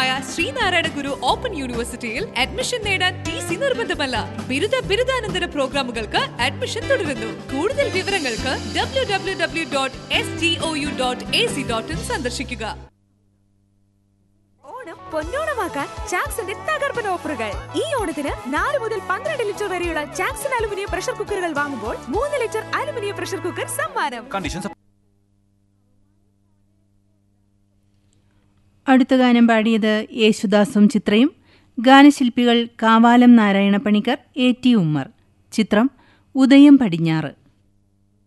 സ്ഥാപനമായ ശ്രീനാരായണ ഗുരു ഓപ്പൺ യൂണിവേഴ്സിറ്റിയിൽ അഡ്മിഷൻ നേടാൻ ടി സി നിർബന്ധമല്ല ബിരുദ ബിരുദാനന്തര പ്രോഗ്രാമുകൾക്ക് അഡ്മിഷൻ തുടരുന്നു കൂടുതൽ വിവരങ്ങൾക്ക് W W W dot S T O U dot A C dot in സന്ദർശിക്കുക ഓണം പൊന്നോണമാക്കാൻ ചാക്സിന്റെ തകർപ്പൻ ഓഫറുകൾ ഈ ഓണത്തിന് നാല് മുതൽ പന്ത്രണ്ട് ലിറ്റർ വരെയുള്ള ചാക്സൺ അലുമിനിയം പ്രഷർ കുക്കറുകൾ വാങ്ങുമ്പോൾ മൂന്ന് ലിറ്റർ അലുമിനിയം പ്രഷർ കുക്കർ സമ്മാനം കണ്ടീഷൻസ് അടുത്ത ഗാനം പാടിയത് യേശുദാസും ചിത്രയും ഗാനശില്പികൾ കാവാലം നാരായണ പണിക്കർ എ ടി ഉമ്മർ ചിത്രം ഉദയം പടിഞ്ഞാറ്